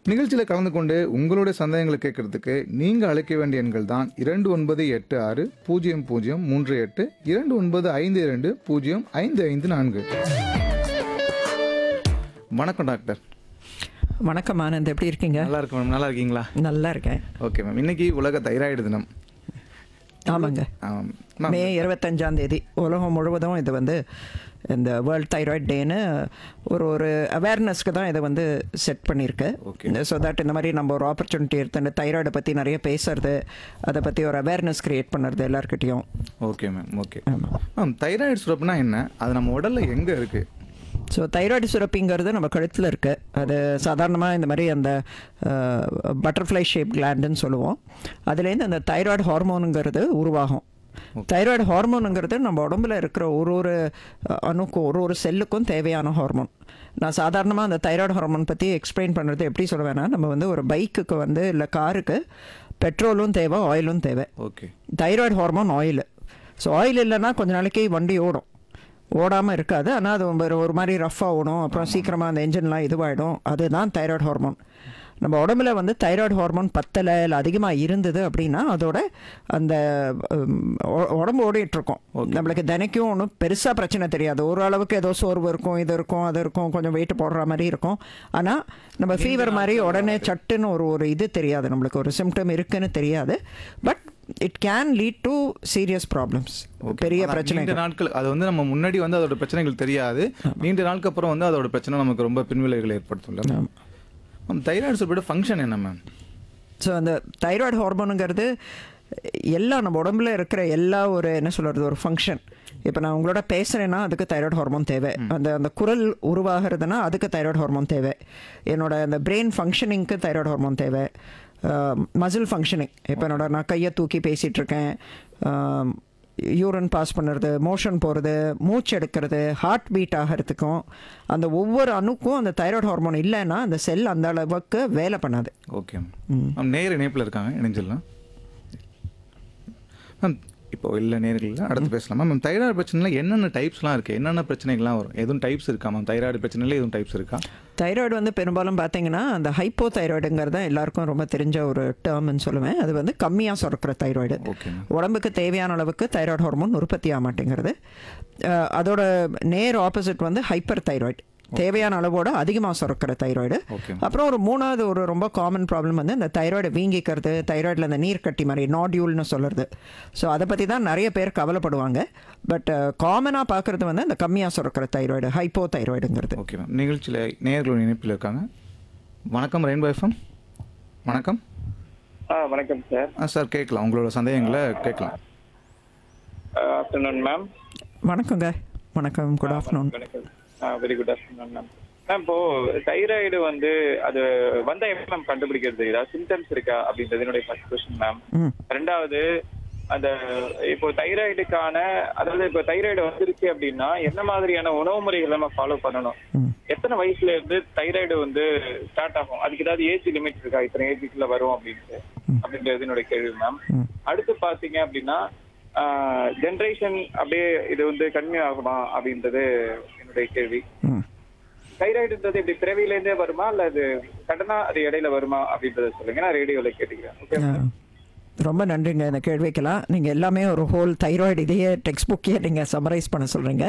நிகழ்ச்சியில் கலந்து கொண்டு உங்களுடைய சந்தேகங்களை கேட்கறதுக்கு நீங்கள் அழைக்க வேண்டிய எண்கள் தான் இரண்டு ஒன்பது எட்டு ஆறு பூஜ்ஜியம் பூஜ்ஜியம் மூன்று எட்டு இரண்டு ஒன்பது ஐந்து இரண்டு பூஜ்ஜியம் ஐந்து ஐந்து நான்கு வணக்கம் டாக்டர் வணக்கம் ஆனந்த் எப்படி இருக்கீங்க நல்லா இருக்கு மேம் நல்லா இருக்கீங்களா நல்லா இருக்கேன் ஓகே மேம் இன்னைக்கு உலக தைராய்டு தினம் ஆமாங்க ஆம். மேம், மே இருபத்தஞ்சாம் தேதி உலகம் முழுவதும் இது வந்து இந்த வேர்ல்ட் தைராய்ட் டேன்னு ஒரு ஒரு அவேர்னஸ்க்கு தான் இதை வந்து செட் பண்ணியிருக்கு Okay. ஸோ தட் இந்த மாதிரி நம்ம ஒரு ஆப்பர்ச்சுனிட்டி எடுத்து தைராய்டை பற்றி நிறைய பேசுறது அதை பற்றி ஒரு அவேர்னஸ் கிரியேட் பண்ணுறது எல்லாருக்கிட்டையும் okay ma'am okay ma'am thyroid சுரப்புனா என்ன அது நம்ம உடல்ல எங்க இருக்கு ஸோ தைராய்டு சுரப்பிங்கிறது நம்ம கழுத்தில் இருக்குது அது சாதாரணமாக இந்த மாதிரி அந்த பட்டர்ஃப்ளை ஷேப் கிளாண்டுன்னு சொல்லுவோம் அதுலேருந்து அந்த தைராய்டு ஹார்மோனுங்கிறது உருவாகும் தைராய்டு ஹார்மோனுங்கிறது நம்ம உடம்புல இருக்கிற ஒரு ஒரு அஹ், அணுக்கும் ஒரு ஒரு செல்லுக்கும் தேவையான ஹார்மோன் நான் சாதாரணமாக அந்த தைராய்டு ஹார்மோன் பற்றி எக்ஸ்பிளைன் பண்ணுறது எப்படி சொல்லுவேன்னா நம்ம வந்து ஒரு பைக்குக்கு வந்து இல்லை காருக்கு பெட்ரோலும் தேவை ஆயிலும் தேவை okay thyroid hormone oil so oil இல்லைன்னா கொஞ்ச நாளைக்கு வண்டி ஓடும் ஓடாமல் இருக்காது ஆனால் அது ஒரு ஒரு மாதிரி ரஃப்பாக ஓடும் அப்புறம் சீக்கிரமாக அந்த என்ஜின்லாம் இதுவாகிடும் அதுதான் தைராய்டு ஹார்மோன் நம்ம உடம்புல வந்து தைராய்டு ஹார்மோன் பத்தலை இல்லை அதிகமாக இருந்தது அப்படின்னா அதோட அந்த உம், உ- உடம்பு ஓடிட்டு இருக்கும் நம்மளுக்கு தினைக்கும் ஒன்றும் பெருசாக பிரச்சனை தெரியாது ஓரளவுக்கு ஏதோ சோர்வு இருக்கும் இது இருக்கும் அது இருக்கும் கொஞ்சம் வெயிட் போடுற மாதிரி இருக்கும் ஆனால் நம்ம ஃபீவர் மாதிரி உடனே சட்டுன்னு ஒரு ஒரு இது தெரியாது நம்மளுக்கு ஒரு சிம்டம் இருக்குன்னு தெரியாது but it can lead to serious problems பெரிய அதான் பிரச்சனை நீண்ட நாட்கள் அது வந்து நம்ம முன்னாடி வந்து அதோட பிரச்சனைகள் தெரியாது நீண்ட நாளுக்கு அப்புறம் வந்து அதோட பிரச்சனை நமக்கு ரொம்ப பின்விளைவுகளை ஏற்படுத்தும்ல மேம் தைராய்டு சுரப்போட ஃபங்க்ஷன் என்ன மேம் ஸோ அந்த தைராய்டு ஹார்மோனுங்கிறது எல்லா நம்ம உடம்புல இருக்கிற எல்லா ஒரு என்ன சொல்கிறது ஒரு ஃபங்க்ஷன் இப்போ நான் உங்களோட பேசுகிறேன்னா அதுக்கு தைராய்டு ஹார்மோன் தேவை அந்த அந்த குரல் உருவாகிறதுனா அதுக்கு தைராய்டு ஹார்மோன் தேவை என்னோட அந்த பிரெயின் ஃபங்க்ஷனிங்க்கு தைராய்டு ஹார்மோன் தேவை மசில் ஃபங்க்ஷனிங் இப்போ என்னோட நான் கையை தூக்கி பேசிகிட்டு இருக்கேன் யூரின் பாஸ் பண்ணுறது மோஷன் போகிறது மூச்சு எடுக்கிறது ஹார்ட் பீட் ஆகிறதுக்கும் அந்த ஒவ்வொரு அணுக்கும் அந்த தைராய்டு ஹார்மோன் இல்லைன்னா அந்த செல் அந்த அளவுக்கு வேலை பண்ணாது ஓகே மேம் மேம் நேர் இணைப்பில் இருக்காங்க இணைஞ்சிடலாம் மேம் இப்போ இல்லை நேரில் அடுத்து பேசலாமா மேம் தைராய்டு பிரச்சனையில் என்னென்ன டைப்ஸ்லாம் இருக்குது என்னென்ன பிரச்சனைகள்லாம் வரும் எதுவும் டைப்ஸ் இருக்கா மேம் தைராய்டு பிரச்சனையில் எதுவும் டைப்ஸ் இருக்கா தைராய்டு வந்து பெரும்பாலும் பார்த்தீங்கன்னா அந்த ஹைப்போ தைராய்டுங்கிறது தான் எல்லாருக்கும் ரொம்ப தெரிஞ்ச ஒரு டேர்ம்னு சொல்லுவேன் அது வந்து கம்மியாக சுரக்கிற தைராய்டு ஓகே மேம் உடம்புக்கு தேவையான அளவுக்கு தைராய்டு ஹார்மோன் உற்பத்தி ஆக மாட்டேங்கிறது அஹ் அதோட நேர் ஆப்போசிட் வந்து ஹைப்பர் தைராய்டு தேவையான அளவோட அதிகமாக சுரக்கிற தைராய்டு ஓகே அப்புறம் ஒரு மூணாவது ஒரு ரொம்ப காமன் ப்ராப்ளம் வந்து இந்த தைராய்டு வீங்கிக்கிறது தைராய்டில் அந்த நீர் கட்டி மாதிரி நாடியூல்னு சொல்கிறது ஸோ அதை பற்றி தான் நிறைய பேர் கவலைப்படுவாங்க பட் காமனாக பார்க்குறது வந்து இந்த கம்மியாக சுரக்கிற தைராய்டு ஹைப்போ தைராய்டுங்கிறது ஓகே மேம் நிகழ்ச்சியில் நேர்கள் இணைப்பில் இருக்காங்க வணக்கம் ரெயின்போ எஃப்எம் வணக்கம் ஆ வணக்கம் சார் ஆ சார் கேட்கலாம் உங்களோட சந்தேகங்களை கேட்கலாம் ஆஃப்டர்நூன் மேம் வணக்கங்க வணக்கம் குட் ஆஃப்டர்நூன் வணக்கம் very good afternoon ma'am ma'am இப்போ தைராய்டு வந்து அது வந்தா எப்படி மேம் கண்டுபிடிக்கிறது ஏதாவது சிம்டம்ஸ் இருக்கா அப்படின்றது என்னுடைய ஃபர்ஸ்ட் கொஸ்டின் மேம் ம் ரெண்டாவது அந்த இப்போ தைராய்டுக்கான அதாவது இப்போ தைராய்டு வந்துருச்சு அப்படின்னா என்ன மாதிரியான உணவு முறைகளை நம்ம ஃபாலோ பண்ணணும் ம் எத்தனை வயசுல இருந்து தைராய்டு வந்து ஸ்டார்ட் ஆகும் அதுக்கு ஏதாவது ஏஜ் லிமிட் இருக்கா இத்தனை ஏஜுக்குள்ள வரும் அப்படின்ட்டு அப்படின்றது என்னுடைய கேள்வி மேம் ம். அடுத்து பாத்தீங்க அப்படின்னா ஜென்ரேஷன் அப்படியே இது வந்து கன்னியூ ஆகுமா அப்படின்றது என்னுடைய கேள்வி ம் தைராய்டுன்றது எப்படி பிறவியில இருந்தே வருமா இல்ல அது சடனா அது இடையில வருமா அப்படின்றத சொல்லுங்க நான் ரேடியோல கேட்டுக்கிறேன் ஓகே ஆ. ரொம்ப நன்றிங்க இந்த கேள்விக்கெல்லாம் நீங்கள் எல்லாமே ஒரு ஹோல் தைராய்டு இதையே டெக்ஸ்ட் புக்கையே நீங்கள் சம்மரைஸ் பண்ண சொல்கிறீங்க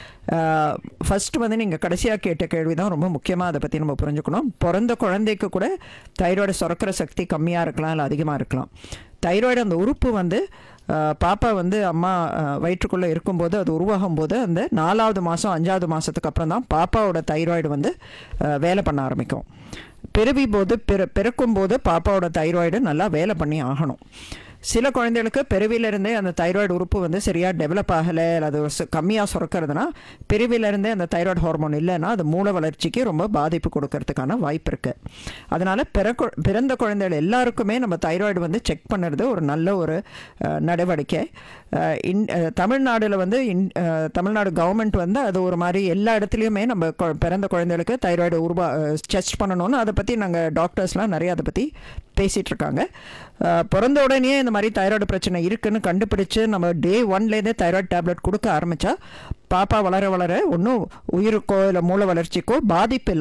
ஃபர்ஸ்ட் வந்து நீங்கள் கடைசியாக கேட்ட கேள்வி தான் ரொம்ப முக்கியமாக அதை பற்றி நம்ம புரிஞ்சுக்கணும் பிறந்த குழந்தைக்கு கூட தைராய்டு சுரக்கிற சக்தி கம்மியாக இருக்கலாம் இல்லை அதிகமாக இருக்கலாம் தைராய்டு அந்த உறுப்பு வந்து ஆஹ், பாப்பா வந்து அம்மா வயிற்றுக்குள்ளே இருக்கும்போது அது உருவாகும் போது அந்த நாலாவது மாதம் அஞ்சாவது மாதத்துக்கு அப்புறம் தான் பாப்பாவோட தைராய்டு வந்து ஆஹ், வேலை பண்ண ஆரம்பிக்கும் பிறவி போது பிற பிறக்கும் போது பாப்பாவோட தைராய்டு நல்லா வேலை பண்ணி ஆகணும் சில குழந்தைகளுக்கு பிறவியிலிருந்தே அந்த தைராய்டு உறுப்பு வந்து சரியாக டெவலப் ஆகலை அது கம்மியாக சுரக்கிறதுனா பிறவியிலிருந்தே அந்த தைராய்டு ஹார்மோன் இல்லைன்னா அது மூளை வளர்ச்சிக்கு ரொம்ப பாதிப்பு கொடுக்கறதுக்கான வாய்ப்பு இருக்குது அதனால் பிறகு பிறந்த குழந்தைகள் எல்லாருக்குமே நம்ம தைராய்டு வந்து செக் பண்ணுறது ஒரு நல்ல ஒரு அஹ், நடவடிக்கை அஹ், இன் அஹ், தமிழ்நாடுல வந்து இன் அஹ், தமிழ்நாடு கவர்மெண்ட் வந்து அது ஒரு மாதிரி எல்லா இடத்துலையுமே நம்ம கொ- பிறந்த குழந்தைகளுக்கு தைராய்டு உருவா டெஸ்ட் பண்ணணும்னு அதை பற்றி நாங்கள் டாக்டர்ஸ்லாம் நிறைய அதை பற்றி பேசிகிட்டு இருக்காங்க அஹ், பிறந்த உடனே இந்த மாதிரி தைராய்டு பிரச்சனை இருக்குன்னு கண்டுபிடிச்சு நம்ம டே ஒன்லேருந்தே தைராய்டு டேப்லெட் கொடுக்க ஆரம்பித்தா பாப்பா வளர வளர ஒன்றும் உயிருக்கோ இல்லை மூளை வளர்ச்சிக்கோ பாதிப்பு இல்லை